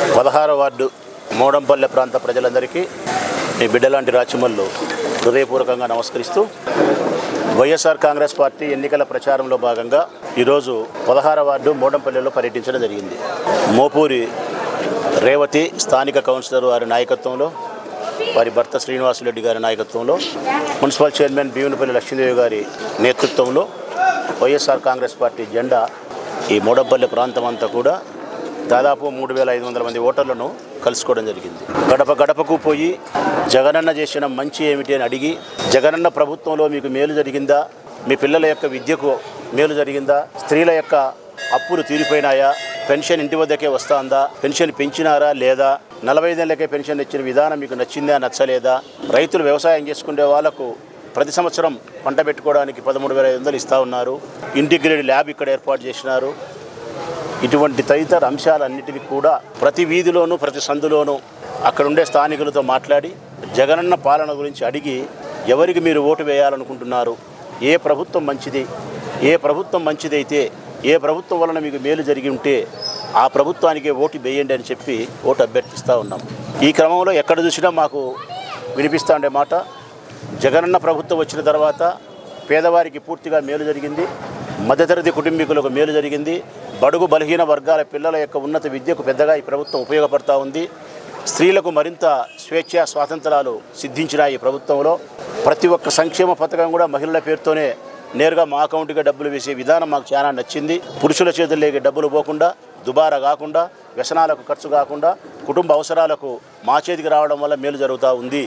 పదహార ward మోడంపల్లె ప్రాంత ప్రజలందరికీ మీ బిడ్డలాంటి రాచమల్లు హృదయపూర్వకంగా నమస్కరిస్తూ వైఎస్ఆర్ కాంగ్రెస్ పార్టీ ఎన్నికల ప్రచారంలో భాగంగా ఈరోజు పదహార వార్డు మోడంపల్లెలో పర్యటించడం జరిగింది మోపూరి రేవతి స్థానిక కౌన్సిలర్ వారి నాయకత్వంలో వారి భర్త శ్రీనివాసరెడ్డి గారి నాయకత్వంలో మున్సిపల్ చైర్మన్ భీమునిపల్లి లక్ష్మీదేవి గారి నేతృత్వంలో వైఎస్ఆర్ కాంగ్రెస్ పార్టీ జెండా ఈ మోడంపల్లి ప్రాంతం అంతా కూడా దాదాపు మూడు వేల ఐదు వందల మంది ఓటర్లను కలుసుకోవడం జరిగింది గడప గడపకు పోయి జగనన్న చేసిన మంచి ఏమిటి అని అడిగి జగనన్న ప్రభుత్వంలో మీకు మేలు జరిగిందా మీ పిల్లల యొక్క విద్యకు మేలు జరిగిందా స్త్రీల యొక్క అప్పులు తీరిపోయినాయా పెన్షన్ ఇంటి వద్దకే వస్తుందా పెన్షన్ పెంచినారా లేదా నలభై ఐదేళ్లకే పెన్షన్ ఇచ్చిన విధానం మీకు నచ్చిందా నచ్చలేదా రైతులు వ్యవసాయం చేసుకునే వాళ్ళకు ప్రతి సంవత్సరం పంట పెట్టుకోవడానికి పదమూడు వేల ఐదు వందలు ఇస్తూ ఉన్నారు ఇంటిగ్రేటెడ్ ల్యాబ్ ఇక్కడ ఏర్పాటు చేసినారు ఇటువంటి తదితర అంశాలన్నిటినీ కూడా ప్రతి వీధిలోనూ ప్రతి సందులోనూ అక్కడ ఉండే స్థానికులతో మాట్లాడి జగనన్న పాలన గురించి అడిగి ఎవరికి మీరు ఓటు వేయాలనుకుంటున్నారు ఏ ప్రభుత్వం మంచిది ఏ ప్రభుత్వం మంచిదైతే ఏ ప్రభుత్వం వలన మీకు మేలు జరిగి ఉంటే ఆ ప్రభుత్వానికే ఓటు వేయండి అని చెప్పి ఓటు అభ్యర్థిస్తూ ఉన్నాం ఈ క్రమంలో ఎక్కడ చూసినా మాకు వినిపిస్తూ ఉండే మాట జగనన్న ప్రభుత్వం వచ్చిన తర్వాత పేదవారికి పూర్తిగా మేలు జరిగింది మధ్యతరగతి కుటుంబీకులకు మేలు జరిగింది బడుగు బలహీన వర్గాల పిల్లల యొక్క ఉన్నత విద్యకు పెద్దగా ఈ ప్రభుత్వం ఉపయోగపడతా ఉంది స్త్రీలకు మరింత స్వేచ్ఛ స్వాతంత్రాలు సిద్ధించిన ఈ ప్రభుత్వంలో ప్రతి ఒక్క సంక్షేమ పథకం కూడా మహిళల పేరుతోనే నేరుగా మా అకౌంట్గా డబ్బులు వేసే విధానం మాకు చాలా నచ్చింది పురుషుల చేతుల్లోకి డబ్బులు పోకుండా దుబారా కాకుండా వ్యసనాలకు ఖర్చు కాకుండా కుటుంబ అవసరాలకు మా చేతికి రావడం వల్ల మేలు జరుగుతూ ఉంది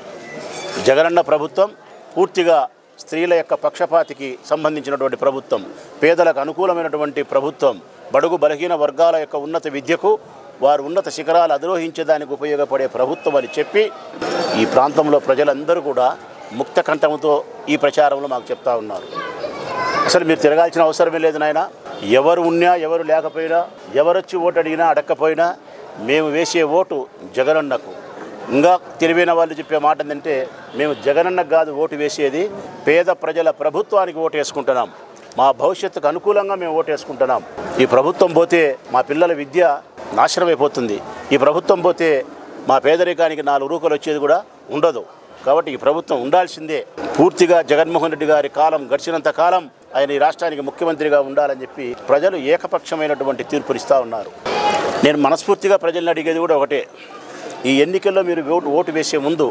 జగనన్న ప్రభుత్వం పూర్తిగా స్త్రీల యొక్క పక్షపాతికి సంబంధించినటువంటి ప్రభుత్వం పేదలకు అనుకూలమైనటువంటి ప్రభుత్వం బడుగు బలహీన వర్గాల యొక్క ఉన్నత విద్యకు వారు ఉన్నత శిఖరాలు అధిరోహించేదానికి ఉపయోగపడే ప్రభుత్వం అని చెప్పి ఈ ప్రాంతంలో ప్రజలందరూ కూడా ముక్త కంఠంతో ఈ ప్రచారంలో మాకు చెప్తా ఉన్నారు అసలు మీరు తిరగాల్సిన అవసరమే లేదు నాయన ఎవరు ఉన్నా ఎవరు లేకపోయినా ఎవరొచ్చి ఓటు అడిగినా అడగకపోయినా మేము వేసే ఓటు జగనన్నకు ఇంకా తెలివైన వాళ్ళు చెప్పే మాట ఏంటంటే మేము జగనన్నకు కాదు ఓటు వేసేది పేద ప్రజల ప్రభుత్వానికి ఓటు వేసుకుంటున్నాం మా భవిష్యత్తుకు అనుకూలంగా మేము ఓటు వేసుకుంటున్నాం ఈ ప్రభుత్వం పోతే మా పిల్లల విద్య నాశనం అయిపోతుంది ఈ ప్రభుత్వం పోతే మా పేదరికానికి నాలుగు రూపాయలు వచ్చేది కూడా ఉండదు కాబట్టి ఈ ప్రభుత్వం ఉండాల్సిందే పూర్తిగా జగన్మోహన్ రెడ్డి గారి కాలం గడిచినంత కాలం ఆయన ఈ రాష్ట్రానికి ముఖ్యమంత్రిగా ఉండాలని చెప్పి ప్రజలు ఏకపక్షమైనటువంటి తీర్పునిస్తూ ఉన్నారు నేను మనస్ఫూర్తిగా ప్రజల్ని అడిగేది కూడా ఒకటే ఈ ఎన్నికల్లో మీరు ఓటు ఓటు వేసే ముందు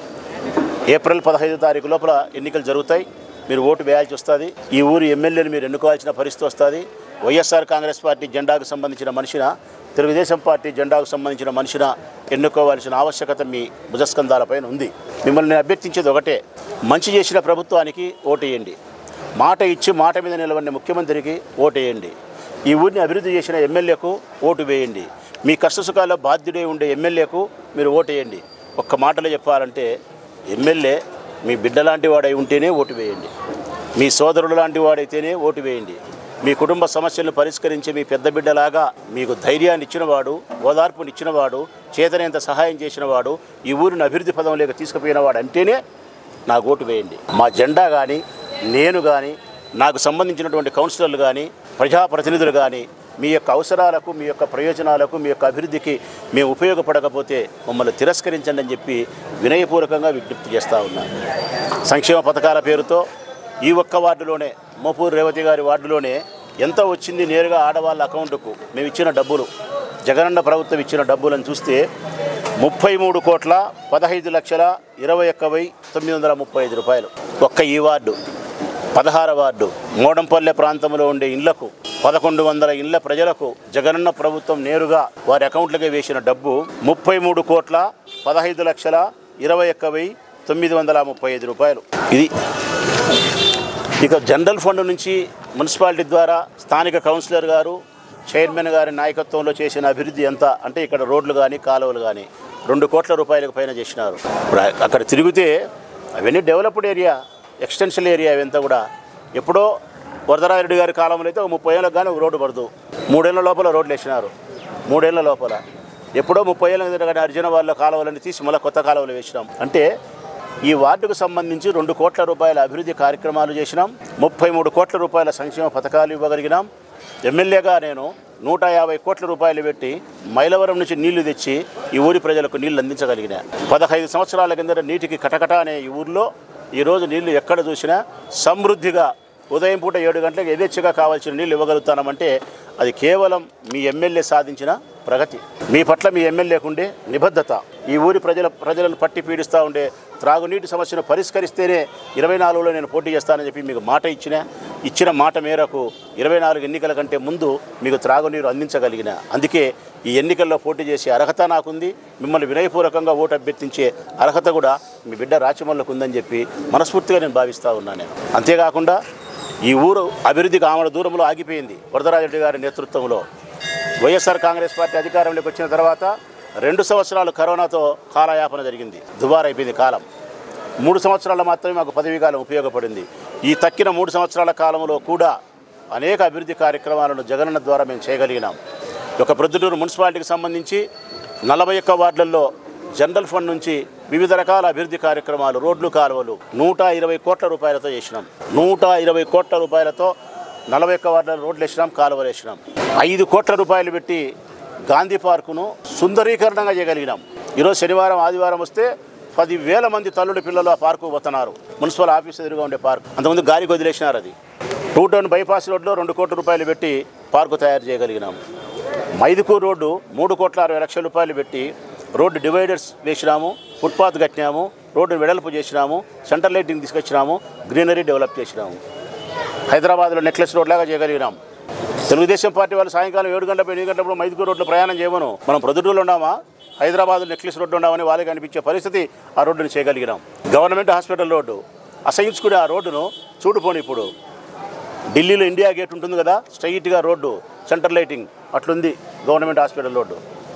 ఏప్రిల్ పదహైదు తారీఖు లోపల ఎన్నికలు జరుగుతాయి మీరు ఓటు వేయాల్సి వస్తుంది ఈ ఊరి ఎమ్మెల్యేలు మీరు ఎన్నుకోవాల్సిన పరిస్థితి వస్తుంది వైఎస్ఆర్ కాంగ్రెస్ పార్టీ జెండాకు సంబంధించిన మనిషిన తెలుగుదేశం పార్టీ జెండాకు సంబంధించిన మనిషిన ఎన్నుకోవాల్సిన ఆవశ్యకత మీ భుజస్కంధాలపైన ఉంది మిమ్మల్ని నేను అభ్యర్థించేది ఒకటే మంచి చేసిన ప్రభుత్వానికి ఓటేయండి మాట ఇచ్చి మాట మీద నిలబడిన ముఖ్యమంత్రికి ఓటేయండి ఈ ఊరిని అభివృద్ధి చేసిన ఎమ్మెల్యేకు ఓటు వేయండి మీ కష్టసుఖాల్లో బాధ్యుడై ఉండే ఎమ్మెల్యేకు మీరు ఓటేయండి ఒక్క మాటలో చెప్పాలంటే ఎమ్మెల్యే మీ బిడ్డ లాంటి వాడై ఉంటేనే ఓటు వేయండి మీ సోదరుడు లాంటి వాడైతేనే ఓటు వేయండి మీ కుటుంబ సమస్యలను పరిష్కరించే మీ పెద్ద బిడ్డలాగా మీకు ధైర్యాన్ని ఇచ్చినవాడు ఓదార్పునిచ్చినవాడు చేతనేంత సహాయం చేసినవాడు ఈ ఊరిని అభివృద్ధి పదంలోకి తీసుకుపోయినవాడు అంటేనే నాకు ఓటు వేయండి మా జెండా కానీ నేను కానీ నాకు సంబంధించినటువంటి కౌన్సిలర్లు కానీ ప్రజాప్రతినిధులు కానీ మీ యొక్క అవసరాలకు మీ యొక్క ప్రయోజనాలకు మీ యొక్క అభివృద్ధికి మేము ఉపయోగపడకపోతే మమ్మల్ని తిరస్కరించండి అని చెప్పి వినయపూర్వకంగా విజ్ఞప్తి చేస్తూ ఉన్నాను సంక్షేమ పథకాల పేరుతో ఈ ఒక్క వార్డులోనే మోపూరు రేవతి గారి వార్డులోనే ఎంత వచ్చింది నేరుగా ఆడవాళ్ళ అకౌంట్కు మేము ఇచ్చిన డబ్బులు జగనన్న ప్రభుత్వం ఇచ్చిన డబ్బులను చూస్తే ముప్పై మూడు కోట్ల పదహైదు లక్షల ఇరవై ఒక్క వెయ్యి తొమ్మిది వందల ముప్పై ఐదు రూపాయలు ఒక్క ఈ వార్డు పదహార వార్డు మోడంపల్లె ప్రాంతంలో ఉండే ఇళ్లకు పదకొండు వందల ఇళ్ల ప్రజలకు జగనన్న ప్రభుత్వం నేరుగా వారి అకౌంట్లకే వేసిన డబ్బు ముప్పై మూడు కోట్ల పదహైదు లక్షల ఇరవై ఒక్క వెయ్యి తొమ్మిది వందల ముప్పై ఐదు రూపాయలు ఇది ఇక జనరల్ ఫండ్ నుంచి మున్సిపాలిటీ ద్వారా స్థానిక కౌన్సిలర్ గారు చైర్మన్ గారి నాయకత్వంలో చేసిన అభివృద్ధి ఎంత అంటే ఇక్కడ రోడ్లు కానీ కాలువలు కానీ రెండు కోట్ల రూపాయలకు పైన చేసినారు ఇప్పుడు అక్కడ తిరిగితే అవన్నీ డెవలప్డ్ ఏరియా ఎక్స్టెన్షన్ ఏరియా ఇవంతా కూడా ఎప్పుడో వరదరారెడ్డి గారి కాలంలో అయితే ఒక ముప్పై ఏళ్ళకి కానీ ఒక రోడ్డు పడదు మూడేళ్ల లోపల రోడ్లు వేసినారు మూడేళ్ల లోపల ఎప్పుడో ముప్పై ఏళ్ళ కిందట కానీ అర్జున వాళ్ళ కాలువలన్నీ తీసి మళ్ళీ కొత్త కాలువలు వేసినాం అంటే ఈ వార్డుకు సంబంధించి రెండు కోట్ల రూపాయల అభివృద్ధి కార్యక్రమాలు చేసినాం ముప్పై మూడు కోట్ల రూపాయల సంక్షేమ పథకాలు ఇవ్వగలిగినాం ఎమ్మెల్యేగా నేను నూట యాభై కోట్ల రూపాయలు పెట్టి మైలవరం నుంచి నీళ్లు తెచ్చి ఈ ఊరి ప్రజలకు నీళ్లు అందించగలిగిన పదహైదు సంవత్సరాల కింద నీటికి కటకట అనే ఈ ఊర్లో ఈరోజు నీళ్లు ఎక్కడ చూసినా సమృద్ధిగా ఉదయం పూట ఏడు గంటలకు యథేచ్ఛగా కావాల్సిన నీళ్ళు ఇవ్వగలుగుతామంటే అది కేవలం మీ ఎమ్మెల్యే సాధించిన ప్రగతి మీ పట్ల మీ ఎమ్మెల్యేకుండే నిబద్ధత ఈ ఊరి ప్రజల ప్రజలను పట్టి పీడిస్తూ ఉండే త్రాగునీటి సమస్యను పరిష్కరిస్తేనే ఇరవై నాలుగులో నేను పోటీ చేస్తానని చెప్పి మీకు మాట ఇచ్చిన ఇచ్చిన మాట మేరకు ఇరవై నాలుగు ఎన్నికల కంటే ముందు మీకు త్రాగునీరు అందించగలిగిన అందుకే ఈ ఎన్నికల్లో పోటీ చేసే అర్హత నాకుంది మిమ్మల్ని వినయపూర్వకంగా ఓటు అభ్యర్థించే అర్హత కూడా మీ బిడ్డ రాచమల్లకు ఉందని చెప్పి మనస్ఫూర్తిగా నేను భావిస్తూ ఉన్నాను నేను అంతేకాకుండా ఈ ఊరు అభివృద్ధికి ఆమెడ దూరంలో ఆగిపోయింది వరదరాజరెడ్డి గారి నేతృత్వంలో వైఎస్ఆర్ కాంగ్రెస్ పార్టీ అధికారంలోకి వచ్చిన తర్వాత రెండు సంవత్సరాలు కరోనాతో కాలయాపన జరిగింది దుబారైపోయింది కాలం మూడు సంవత్సరాలు మాత్రమే మాకు పదవీ కాలం ఉపయోగపడింది ఈ తక్కిన మూడు సంవత్సరాల కాలంలో కూడా అనేక అభివృద్ధి కార్యక్రమాలను జగనన్న ద్వారా మేము చేయగలిగినాం ఒక ప్రొద్దుటూరు మున్సిపాలిటీకి సంబంధించి నలభై ఒక్క వార్డులలో జనరల్ ఫండ్ నుంచి వివిధ రకాల అభివృద్ధి కార్యక్రమాలు రోడ్లు కాలువలు నూట ఇరవై కోట్ల రూపాయలతో చేసినాం నూట ఇరవై కోట్ల రూపాయలతో నలభై ఒక్క వార్డుల రోడ్లు వేసినాం కాలువలు వేసినాం ఐదు కోట్ల రూపాయలు పెట్టి గాంధీ పార్కును సుందరీకరణంగా చేయగలిగినాం ఈరోజు శనివారం ఆదివారం వస్తే పదివేల మంది తల్లుడి పిల్లలు ఆ పార్కు పోతున్నారు మున్సిపల్ ఆఫీస్ ఎదురుగా ఉండే పార్క్ అంతకుముందు గాలికి వదిలేసినారు అది టూ టౌన్ బైపాస్ రోడ్లో రెండు కోట్ల రూపాయలు పెట్టి పార్కు తయారు చేయగలిగినాం మైదుకూరు రోడ్డు మూడు కోట్ల అరవై లక్షల రూపాయలు పెట్టి రోడ్డు డివైడర్స్ వేసినాము ఫుట్పాత్ కట్టినాము రోడ్డు వెడల్పు చేసినాము సెంటర్ లైటింగ్ తీసుకొచ్చినాము గ్రీనరీ డెవలప్ చేసినాము హైదరాబాద్లో నెక్లెస్ రోడ్ లాగా చేయగలిగినాం తెలుగుదేశం పార్టీ వాళ్ళు సాయంకాలం ఏడు గంటల ఎనిమిది గంటలప్పుడు మైదుకూరు రోడ్లో ప్రయాణం చేయమను మనం ప్రొద్దుటూరులో ఉన్నామా హైదరాబాద్ నెక్లెస్ రోడ్డు ఉన్నామని వాళ్ళకి అనిపించే పరిస్థితి ఆ రోడ్డుని చేయగలిగినాం గవర్నమెంట్ హాస్పిటల్ రోడ్డు అసహించుకునే ఆ రోడ్డును చూడుపోని ఇప్పుడు ఢిల్లీలో ఇండియా గేట్ ఉంటుంది కదా స్ట్రైట్గా రోడ్డు సెంటర్ లైటింగ్ అట్లుంది government hospital road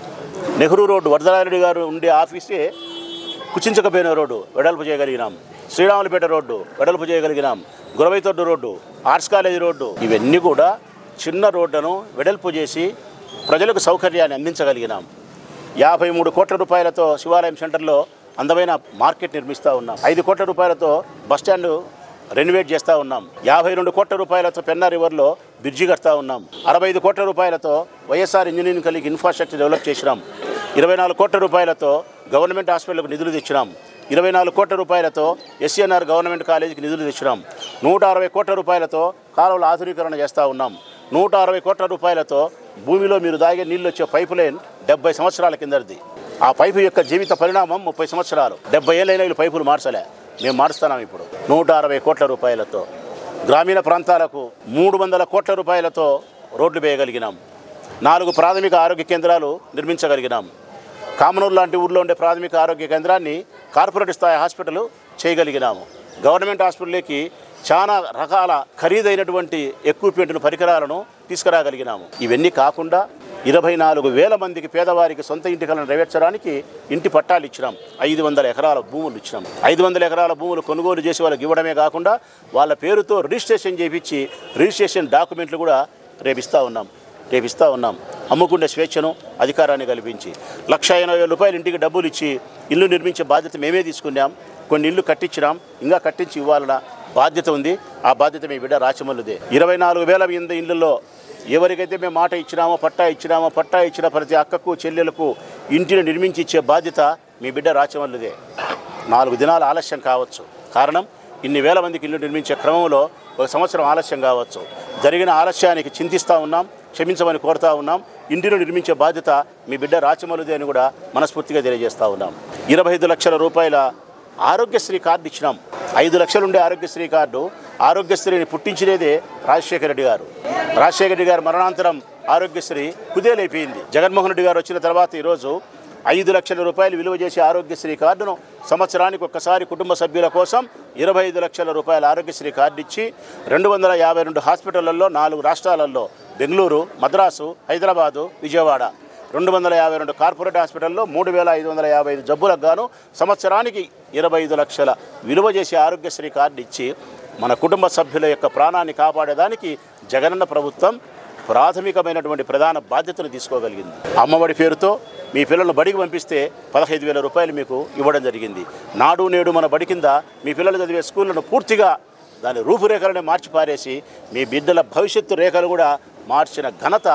Nehru road Varadarareddy గారు ఉండే ఆఫీసే కుచించకపోయిన రోడ్డు వెడల్పు చేయగలిగినాం శ్రీరాములపేట రోడ్డు వెడల్పు చేయగలిగినాం గురవైతొడ్డు రోడ్డు ఆర్ట్స్ కాలేజీ రోడ్డు ఇవన్నీ కూడా చిన్న రోడ్డును వెడల్పు చేసి ప్రజలకు సౌకర్యాన్ని అందించగలిగినాం యాభై మూడు కోట్ల రూపాయలతో శివాలయం సెంటర్లో అందమైన మార్కెట్ నిర్మిస్తూ ఉన్నాం ఐదు కోట్ల రూపాయలతో బస్టాండ్ రెనోవేట్ చేస్తూ ఉన్నాం యాభై రెండు కోట్ల రూపాయలతో పెన్నా రివర్లో బ్రిడ్జి కడతా ఉన్నాం అరవై ఐదు కోట్ల రూపాయలతో వైఎస్ఆర్ ఇంజనీరింగ్ కలిగి ఇన్ఫ్రాస్ట్రక్చర్ డెవలప్ చేసినాం ఇరవై నాలుగు కోట్ల రూపాయలతో గవర్నమెంట్ హాస్పిటల్కు నిధులు తెచ్చినాం ఇరవై నాలుగు కోట్ల రూపాయలతో ఎస్సీఎన్ఆర్ గవర్నమెంట్ కాలేజీకి నిధులు తెచ్చినాం నూట అరవై కోట్ల రూపాయలతో కాలువల ఆధునీకరణ చేస్తూ ఉన్నాం నూట అరవై కోట్ల రూపాయలతో భూమిలో మీరు దాగే నీళ్ళు వచ్చే పైపు లైన్ డెబ్బై సంవత్సరాల కిందది ఆ పైపు యొక్క జీవిత పరిణామం ముప్పై సంవత్సరాలు డెబ్బై ఏళ్ళైన వీళ్ళు పైపులు మార్చలే మేము మారుస్తున్నాం ఇప్పుడు నూట అరవై కోట్ల రూపాయలతో గ్రామీణ ప్రాంతాలకు మూడు వందల కోట్ల రూపాయలతో రోడ్లు వేయగలిగినాం నాలుగు ప్రాథమిక ఆరోగ్య కేంద్రాలు నిర్మించగలిగినాం కామనూరు లాంటి ఊర్లో ఉండే ప్రాథమిక ఆరోగ్య కేంద్రాన్ని కార్పొరేట్ స్థాయి హాస్పిటల్ చేయగలిగినాము గవర్నమెంట్ హాస్పిటల్కి చాలా రకాల ఖరీదైనటువంటి ఎక్విప్మెంట్ను పరికరాలను తీసుకురాగలిగినాము ఇవన్నీ కాకుండా ఇరవై నాలుగు వేల మందికి పేదవారికి సొంత ఇంటి కలను నెరవేర్చడానికి ఇంటి పట్టాలు ఇచ్చినాం ఐదు వందల ఎకరాల భూములు ఇచ్చినాం ఐదు వందల ఎకరాల భూములు కొనుగోలు చేసి వాళ్ళకి ఇవ్వడమే కాకుండా వాళ్ళ పేరుతో రిజిస్ట్రేషన్ చేయించి రిజిస్ట్రేషన్ డాక్యుమెంట్లు కూడా రేపిస్తూ ఉన్నాం రేపు ఇస్తూ ఉన్నాం అమ్ముకునే స్వేచ్ఛను అధికారాన్ని కల్పించి లక్ష ఎనభై వేల రూపాయలు ఇంటికి డబ్బులు ఇచ్చి ఇల్లు నిర్మించే బాధ్యత మేమే తీసుకున్నాం కొన్ని ఇల్లు కట్టించినాం ఇంకా కట్టించి ఇవ్వాలన్న బాధ్యత ఉంది ఆ బాధ్యత మీ బిడ్డ రాచమల్లుదే ఇరవై నాలుగు వేల ఇంద ఇళ్ళల్లో ఎవరికైతే మేము మాట ఇచ్చినామో పట్టా ఇచ్చినామో పట్టా ఇచ్చిన ప్రతి అక్కకు చెల్లెలకు ఇంటిని నిర్మించి ఇచ్చే బాధ్యత మీ బిడ్డ రాచమల్లుదే నాలుగు దినాలు ఆలస్యం కావచ్చు కారణం ఇన్ని వేల మందికి ఇల్లు నిర్మించే క్రమంలో ఒక సంవత్సరం ఆలస్యం కావచ్చు జరిగిన ఆలస్యానికి చింతిస్తూ ఉన్నాం క్షమించమని కోరుతా ఉన్నాం ఇంటిని నిర్మించే బాధ్యత మీ బిడ్డ రాచమలుదే అని కూడా మనస్ఫూర్తిగా తెలియజేస్తూ ఉన్నాం ఇరవై ఐదు లక్షల రూపాయల ఆరోగ్యశ్రీ కార్డు ఇచ్చినాం ఐదు లక్షలు ఉండే ఆరోగ్యశ్రీ కార్డు ఆరోగ్యశ్రీని పుట్టించినదే రాజశేఖర రెడ్డి గారు రాజశేఖర రెడ్డి గారు మరణాంతరం ఆరోగ్యశ్రీ కుదేలైపోయింది జగన్మోహన్ రెడ్డి గారు వచ్చిన తర్వాత ఈరోజు ఐదు లక్షల రూపాయలు విలువ చేసే ఆరోగ్యశ్రీ కార్డును సంవత్సరానికి ఒక్కసారి కుటుంబ సభ్యుల కోసం ఇరవై ఐదు లక్షల రూపాయల ఆరోగ్యశ్రీ కార్డు ఇచ్చి రెండు వందల యాభై రెండు హాస్పిటళ్లలో నాలుగు రాష్ట్రాలలో బెంగళూరు మద్రాసు హైదరాబాదు విజయవాడ రెండు వందల యాభై రెండు కార్పొరేట్ హాస్పిటల్లో మూడు వేల ఐదు వందల యాభై ఐదు జబ్బులకు గాను సంవత్సరానికి ఇరవై ఐదు లక్షల విలువ చేసే ఆరోగ్యశ్రీ కార్డు ఇచ్చి మన కుటుంబ సభ్యుల యొక్క ప్రాణాన్ని కాపాడేదానికి జగనన్న ప్రభుత్వం ప్రాథమికమైనటువంటి ప్రధాన బాధ్యతను తీసుకోగలిగింది అమ్మఒడి పేరుతో మీ పిల్లలను బడికి పంపిస్తే పదహైదు వేల రూపాయలు మీకు ఇవ్వడం జరిగింది నాడు నేడు మన బడి కింద మీ పిల్లలు చదివే స్కూళ్ళను పూర్తిగా దాని రూపురేఖలను మార్చి పారేసి మీ బిడ్డల భవిష్యత్తు రేఖలు కూడా మార్చిన ఘనత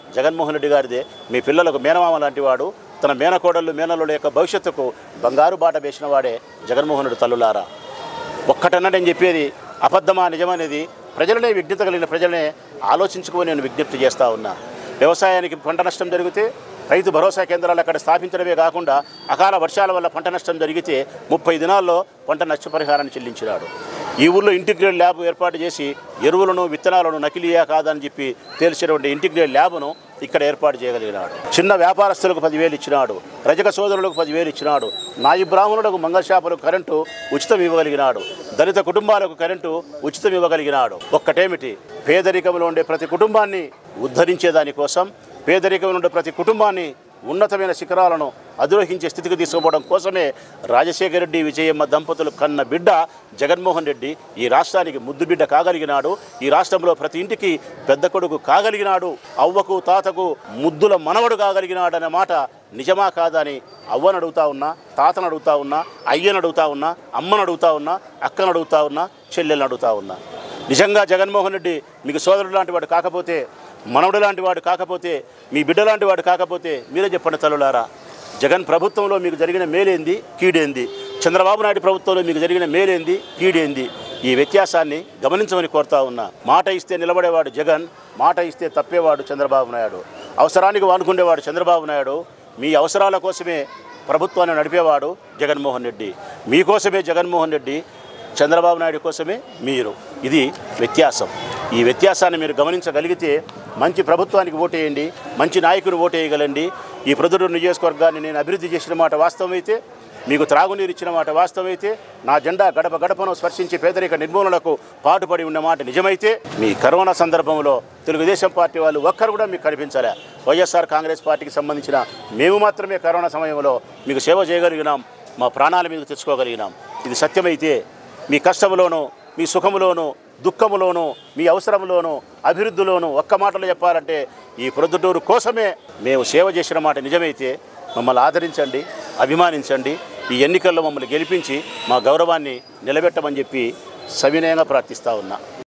జగన్మోహన్ రెడ్డి గారిదే మీ పిల్లలకు మేనమామ లాంటి వాడు తన మేనకోడళ్ళు మేనల్లుల యొక్క భవిష్యత్తుకు బంగారు బాట వేసిన వాడే జగన్మోహన్ రెడ్డి తల్లులారా ఒక్కటన్నా నేను చెప్పేది అబద్ధమా నిజమనేది ప్రజలనే విజ్ఞత కలిగిన ప్రజలనే ఆలోచించుకొని నేను విజ్ఞప్తి చేస్తూ ఉన్నా వ్యవసాయానికి పంట నష్టం జరిగితే రైతు భరోసా కేంద్రాలు అక్కడ స్థాపించడమే కాకుండా అకాల వర్షాల వల్ల పంట నష్టం జరిగితే ముప్పై దినాల్లో పంట నష్టపరిహారాన్ని చెల్లించినాడు ఈ ఊళ్ళో ఇంటిగ్రేట్ ల్యాబ్ ఏర్పాటు చేసి ఎరువులను విత్తనాలను నకిలీయా కాదని చెప్పి తేల్చినటువంటి ఇంటిగ్రేట్ ల్యాబ్ను ఇక్కడ ఏర్పాటు చేయగలిగినాడు చిన్న వ్యాపారస్తులకు పదివేలు ఇచ్చినాడు రజక సోదరులకు పదివేలు ఇచ్చినాడు నాయి బ్రాహ్మణులకు మంగళశాపలకు కరెంటు ఉచితం ఇవ్వగలిగినాడు దళిత కుటుంబాలకు కరెంటు ఉచితం ఇవ్వగలిగినాడు ఒక్కటేమిటి పేదరికంలో ఉండే ప్రతి కుటుంబాన్ని ఉద్ధరించేదానికోసం పేదరికంలో ఉండే ప్రతి కుటుంబాన్ని ఉన్నతమైన శిఖరాలను అధిరోహించే స్థితికి తీసుకుపోవడం కోసమే రాజశేఖర రెడ్డి విజయమ్మ దంపతులు కన్న బిడ్డ జగన్మోహన్ రెడ్డి ఈ రాష్ట్రానికి ముద్దు బిడ్డ కాగలిగినాడు ఈ రాష్ట్రంలో ప్రతి ఇంటికి పెద్ద కొడుకు కాగలిగినాడు అవ్వకు తాతకు ముద్దుల మనవడు కాగలిగినాడు అనే మాట నిజమా కాదని అవ్వను అడుగుతా ఉన్నా తాతను అడుగుతా ఉన్నా అయ్యను అడుగుతా ఉన్నా అమ్మను అడుగుతా ఉన్నా అక్కను అడుగుతా ఉన్నా చెల్లెలను అడుగుతా ఉన్నా నిజంగా జగన్మోహన్ రెడ్డి మీకు సోదరుడు లాంటి వాడు కాకపోతే మనవడు లాంటి వాడు కాకపోతే మీ బిడ్డ లాంటి వాడు కాకపోతే మీరే చెప్పండి తల్లులారా జగన్ ప్రభుత్వంలో మీకు జరిగిన మేలేంది కీడేంది చంద్రబాబు నాయుడు ప్రభుత్వంలో మీకు జరిగిన మేలేంది కీడేంది ఈ వ్యత్యాసాన్ని గమనించమని కోరుతా ఉన్నా మాట ఇస్తే నిలబడేవాడు జగన్ మాట ఇస్తే తప్పేవాడు చంద్రబాబు నాయుడు అవసరానికి వానుకునేవాడు చంద్రబాబు నాయుడు మీ అవసరాల కోసమే ప్రభుత్వాన్ని నడిపేవాడు జగన్మోహన్ రెడ్డి మీకోసమే జగన్మోహన్ రెడ్డి చంద్రబాబు నాయుడు కోసమే మీరు ఇది వ్యత్యాసం ఈ వ్యత్యాసాన్ని మీరు గమనించగలిగితే మంచి ప్రభుత్వానికి ఓటేయండి మంచి నాయకుడు ఓటేయగలండి ఈ ప్రొద్దుటూరు నియోజకవర్గాన్ని నేను అభివృద్ధి చేసిన మాట వాస్తవమైతే మీకు త్రాగునీరు ఇచ్చిన మాట వాస్తవమైతే నా జెండా గడప గడపను స్పర్శించి పేదరిక నిర్మూలనకు పాటుపడి ఉన్న మాట నిజమైతే మీ కరోనా సందర్భంలో తెలుగుదేశం పార్టీ వాళ్ళు ఒక్కరు కూడా మీకు కనిపించలే వైఎస్ఆర్ కాంగ్రెస్ పార్టీకి సంబంధించిన మేము మాత్రమే కరోనా సమయంలో మీకు సేవ చేయగలిగినాం మా ప్రాణాల మీద తెచ్చుకోగలిగినాం ఇది సత్యమైతే మీ కష్టంలోనూ మీ సుఖములోనూ దుఃఖములోనూ మీ అవసరంలోనూ అభివృద్ధిలోనూ ఒక్క మాటలో చెప్పాలంటే ఈ ప్రొద్దుటూరు కోసమే మేము సేవ చేసిన మాట నిజమైతే మమ్మల్ని ఆదరించండి అభిమానించండి ఈ ఎన్నికల్లో మమ్మల్ని గెలిపించి మా గౌరవాన్ని నిలబెట్టమని చెప్పి సవినయంగా ప్రార్థిస్తా ఉన్నా